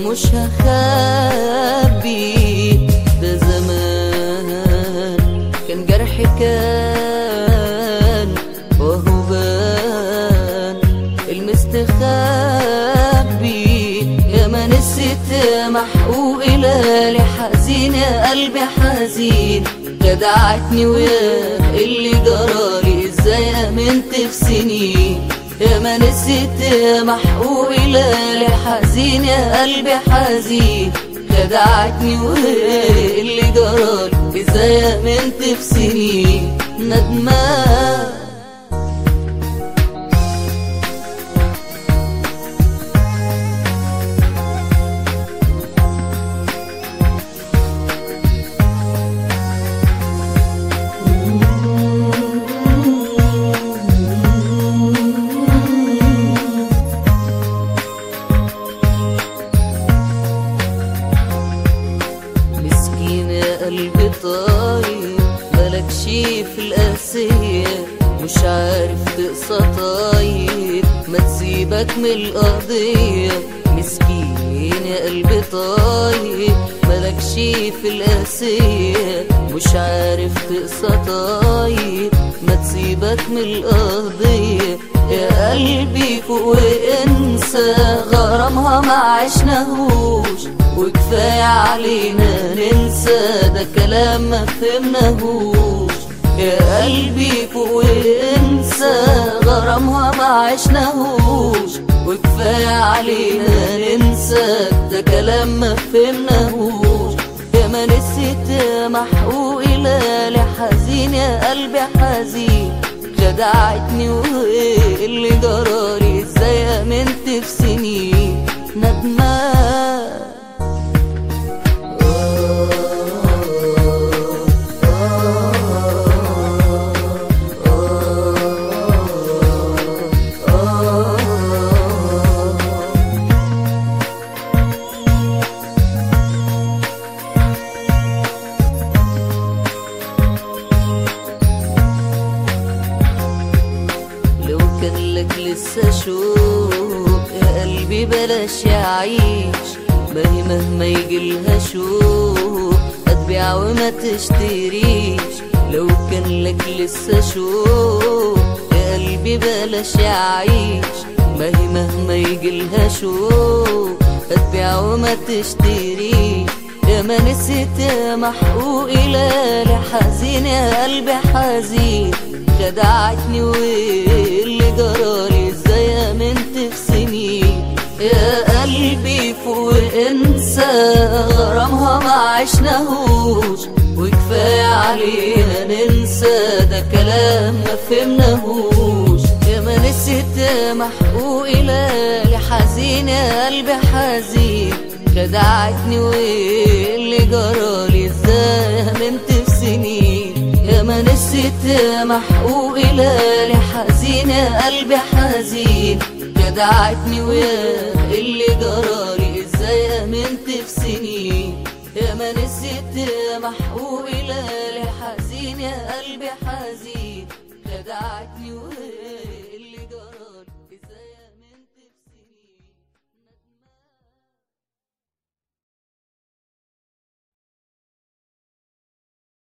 مش هخبي ده زمان كان جرح كان وهو بان المستخبي يا ما نسيت محقوق إلى حزين يا قلبي حزين جدعتني ويا اللي جرالي ازاي امنت في سنين يا ما نسيت محقوق إلى حزين يا قلبي حزين خدعتني ويا اللي جرالي ازاي امنت في سنين ندمان مسكين يا قلبي طاير مالكش في القاسية مش عارف تقسى طاير ما تسيبك من القضية مسكين يا قلبي طاير مالكش في القاسية مش عارف تقسى طاير ما تسيبك من القضية يا قلبي فوق وانسى غرامها ما عشناهوش وكفاية علينا ننسى ده كلام ما فهمناهوش يا قلبي فوق وانسى غرامها ما عشناهوش وكفاية علينا ننسى ده كلام ما فهمناهوش يا ما نسيت محقوق إلى حزين يا قلبي حزين خدعتني وايه اللي جرالي ازاي امنت في سنين ندمان لو كان لك لسه شوق يا قلبي بلاش يعيش ما هي مهما يجيلها شوق هتبيع وما تشتريش لو كان لك لسه شوق يا قلبي بلاش يعيش ما هي مهما يجيلها شوق هتبيع وما تشتريش يا ما نسيت يا محقوق إلى حزين يا قلبي حزين خدعتني وايه اللي جرالي ازاي امنت في سنين يا قلبي فوق انسى غرامها ما عشناهوش وكفاية علينا ننسى ده كلام ما فهمناهوش يا ما نسيت محقوق إلى حزين يا قلبي حزين خدعتني وايه اللي جرالي ازاي امنت في سنين يا ما نسيت محقوق إلى حزين يا قلبي حزين خدعتني ويا اللي جرالي ازاي امنت في سنين يا ما نسيت محقوق إلى حزين يا قلبي حزين خدعتني ويا